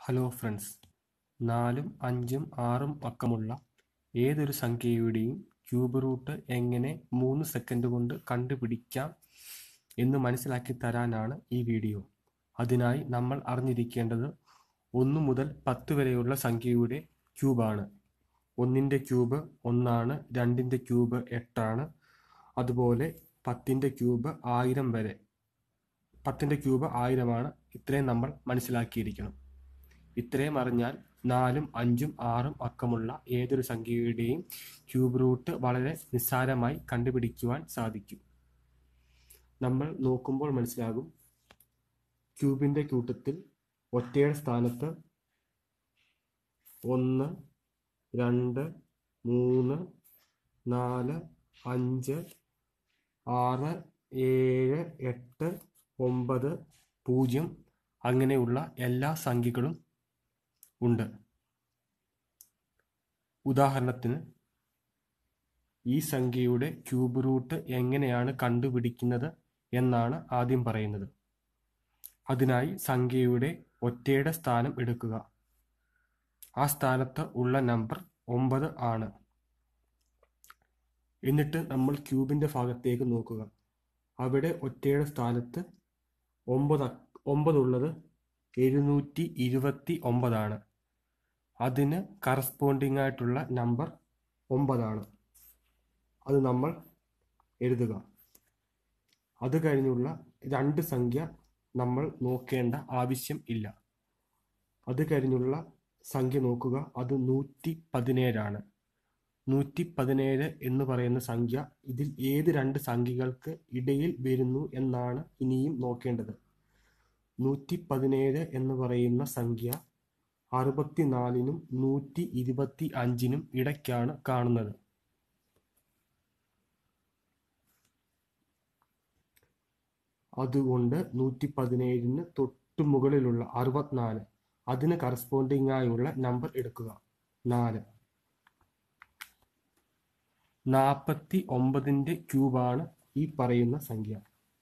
hello friends നാലും അഞ്ചും ആറും അക്കമുള്ള ഏതൊരു സംഖ്യയുടെയും ക്യൂബ് റൂട്ട് എങ്ങനെ മൂന്ന് സെക്കൻഡ് കൊണ്ട് കണ്ടുപിടിക്കാം എന്ന് മനസ്സിലാക്കി തരാനാണ് ഈ വീഡിയോ അതിനായി നമ്മൾ അറിഞ്ഞിരിക്കേണ്ടത് ഒന്ന് മുതൽ പത്ത് വരെയുള്ള സംഖ്യയുടെ ക്യൂബാണ് ഒന്നിൻ്റെ ക്യൂബ് ഒന്നാണ് രണ്ടിൻ്റെ ക്യൂബ് എട്ടാണ് അതുപോലെ പത്തിൻ്റെ ക്യൂബ് ആയിരം വരെ പത്തിൻ്റെ ക്യൂബ് ആയിരമാണ് ഇത്രയും നമ്മൾ മനസ്സിലാക്കിയിരിക്കണം ഇത്രയും അറിഞ്ഞാൽ നാലും അഞ്ചും ആറും അക്കമുള്ള ഏതൊരു സംഖ്യയുടെയും ക്യൂബ് റൂട്ട് വളരെ നിസ്സാരമായി കണ്ടുപിടിക്കുവാൻ സാധിക്കും നമ്മൾ നോക്കുമ്പോൾ മനസ്സിലാകും ക്യൂബിൻ്റെ കൂട്ടത്തിൽ ഒറ്റയുടെ സ്ഥാനത്ത് ഒന്ന് രണ്ട് മൂന്ന് നാല് അഞ്ച് ആറ് ഏഴ് എട്ട് ഒമ്പത് പൂജ്യം അങ്ങനെയുള്ള എല്ലാ സംഖ്യകളും ഉണ്ട് ഉദാഹരണത്തിന് ഈ സംഖ്യയുടെ ക്യൂബ് റൂട്ട് എങ്ങനെയാണ് കണ്ടുപിടിക്കുന്നത് എന്നാണ് ആദ്യം പറയുന്നത് അതിനായി സംഖ്യയുടെ ഒറ്റയുടെ സ്ഥാനം എടുക്കുക ആ സ്ഥാനത്ത് ഉള്ള നമ്പർ ഒമ്പത് ആണ് എന്നിട്ട് നമ്മൾ ക്യൂബിൻ്റെ ഭാഗത്തേക്ക് നോക്കുക അവിടെ ഒറ്റയുടെ സ്ഥാനത്ത് ഒമ്പത് ഒമ്പതുള്ളത് എഴുന്നൂറ്റി ഇരുപത്തി ഒമ്പതാണ് അതിന് കറസ്പോണ്ടിങ് ആയിട്ടുള്ള നമ്പർ ഒമ്പതാണ് അത് നമ്മൾ എഴുതുക അത് കഴിഞ്ഞുള്ള രണ്ട് സംഖ്യ നമ്മൾ നോക്കേണ്ട ആവശ്യം ഇല്ല അത് കഴിഞ്ഞുള്ള സംഖ്യ നോക്കുക അത് നൂറ്റി പതിനേഴാണ് നൂറ്റി പതിനേഴ് എന്ന് പറയുന്ന സംഖ്യ ഇതിൽ ഏത് രണ്ട് സംഖ്യകൾക്ക് ഇടയിൽ വരുന്നു എന്നാണ് ഇനിയും നോക്കേണ്ടത് നൂറ്റി പതിനേഴ് എന്ന് പറയുന്ന സംഖ്യ അറുപത്തിനാലിനും നൂറ്റി ഇരുപത്തി അഞ്ചിനും ഇടയ്ക്കാണ് കാണുന്നത് അതുകൊണ്ട് നൂറ്റി പതിനേഴിന് തൊട്ടു മുകളിലുള്ള അറുപത്തിനാല് അതിന് കറസ്പോണ്ടിങ് ആയുള്ള നമ്പർ എടുക്കുക നാല് നാൽപ്പത്തി ഒമ്പതിൻ്റെ ക്യൂബാണ് ഈ പറയുന്ന സംഖ്യ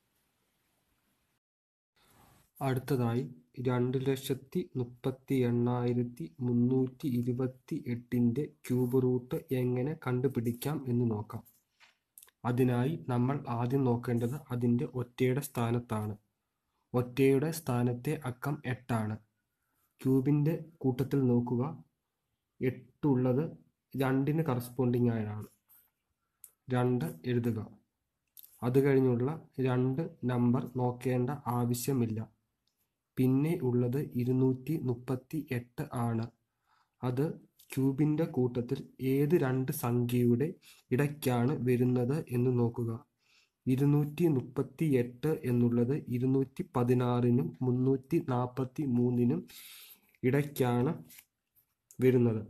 അടുത്തതായി രണ്ട് ലക്ഷത്തി മുപ്പത്തി എണ്ണായിരത്തി മുന്നൂറ്റി ഇരുപത്തി എട്ടിൻ്റെ ക്യൂബ് റൂട്ട് എങ്ങനെ കണ്ടുപിടിക്കാം എന്ന് നോക്കാം അതിനായി നമ്മൾ ആദ്യം നോക്കേണ്ടത് അതിൻ്റെ ഒറ്റയുടെ സ്ഥാനത്താണ് ഒറ്റയുടെ സ്ഥാനത്തെ അക്കം എട്ടാണ് ക്യൂബിൻ്റെ കൂട്ടത്തിൽ നോക്കുക എട്ടുള്ളത് രണ്ടിന് കറസ്പോണ്ടിങ് ആയാണ് രണ്ട് എഴുതുക അത് കഴിഞ്ഞുള്ള രണ്ട് നമ്പർ നോക്കേണ്ട ആവശ്യമില്ല പിന്നെ ഉള്ളത് ഇരുന്നൂറ്റി മുപ്പത്തി എട്ട് ആണ് അത് ക്യൂബിൻ്റെ കൂട്ടത്തിൽ ഏത് രണ്ട് സംഖ്യയുടെ ഇടയ്ക്കാണ് വരുന്നത് എന്ന് നോക്കുക ഇരുന്നൂറ്റി മുപ്പത്തി എട്ട് എന്നുള്ളത് ഇരുന്നൂറ്റി പതിനാറിനും മുന്നൂറ്റി നാൽപ്പത്തി മൂന്നിനും ഇടയ്ക്കാണ് വരുന്നത്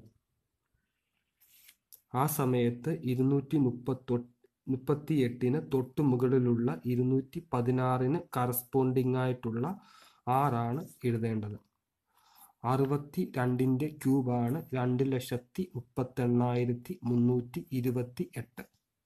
ആ സമയത്ത് ഇരുന്നൂറ്റി മുപ്പത്തൊ മുപ്പത്തി എട്ടിന് തൊട്ട് മുകളിലുള്ള ഇരുന്നൂറ്റി പതിനാറിന് കറസ്പോണ്ടിങ് ആയിട്ടുള്ള ആറാണ് എഴുതേണ്ടത് അറുപത്തി രണ്ടിൻ്റെ ക്യൂബാണ് രണ്ട് ലക്ഷത്തി മുപ്പത്തെണ്ണായിരത്തി മുന്നൂറ്റി ഇരുപത്തി എട്ട്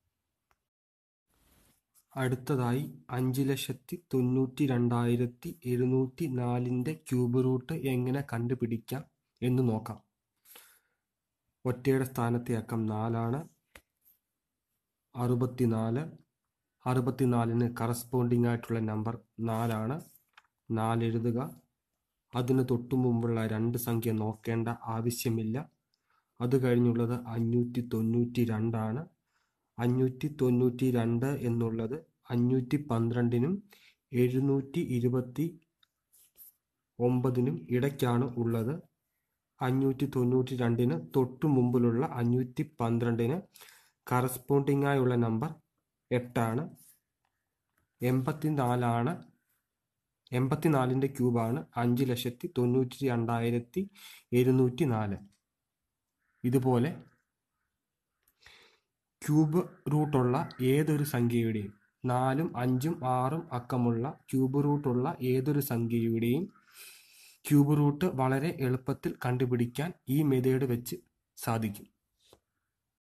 അടുത്തതായി അഞ്ച് ലക്ഷത്തി തൊണ്ണൂറ്റി രണ്ടായിരത്തി എഴുന്നൂറ്റി നാലിൻ്റെ ക്യൂബ് റൂട്ട് എങ്ങനെ കണ്ടുപിടിക്കാം എന്ന് നോക്കാം ഒറ്റയുടെ സ്ഥാനത്തെ അക്കം നാലാണ് അറുപത്തിനാല് അറുപത്തിനാലിന് കറസ്പോണ്ടിങ് ആയിട്ടുള്ള നമ്പർ നാലാണ് നാല് എഴുതുക അതിന് തൊട്ടു മുമ്പുള്ള രണ്ട് സംഖ്യ നോക്കേണ്ട ആവശ്യമില്ല അത് കഴിഞ്ഞുള്ളത് അഞ്ഞൂറ്റി തൊണ്ണൂറ്റി രണ്ടാണ് അഞ്ഞൂറ്റി തൊണ്ണൂറ്റി രണ്ട് എന്നുള്ളത് അഞ്ഞൂറ്റി പന്ത്രണ്ടിനും എഴുന്നൂറ്റി ഇരുപത്തി ഒമ്പതിനും ഇടയ്ക്കാണ് ഉള്ളത് അഞ്ഞൂറ്റി തൊണ്ണൂറ്റി രണ്ടിന് തൊട്ടു മുമ്പിലുള്ള അഞ്ഞൂറ്റി പന്ത്രണ്ടിന് കറസ്പോണ്ടിങ് ആയുള്ള നമ്പർ എട്ടാണ് എൺപത്തി നാലാണ് എൺപത്തിനാലിൻ്റെ ക്യൂബാണ് അഞ്ച് ലക്ഷത്തി തൊണ്ണൂറ്റി രണ്ടായിരത്തി എഴുന്നൂറ്റി നാല് ഇതുപോലെ ക്യൂബ് റൂട്ടുള്ള ഏതൊരു സംഖ്യയുടെയും നാലും അഞ്ചും ആറും അക്കമുള്ള ക്യൂബ് റൂട്ടുള്ള ഏതൊരു സംഖ്യയുടെയും ക്യൂബ് റൂട്ട് വളരെ എളുപ്പത്തിൽ കണ്ടുപിടിക്കാൻ ഈ മെത്തേഡ് വെച്ച് സാധിക്കും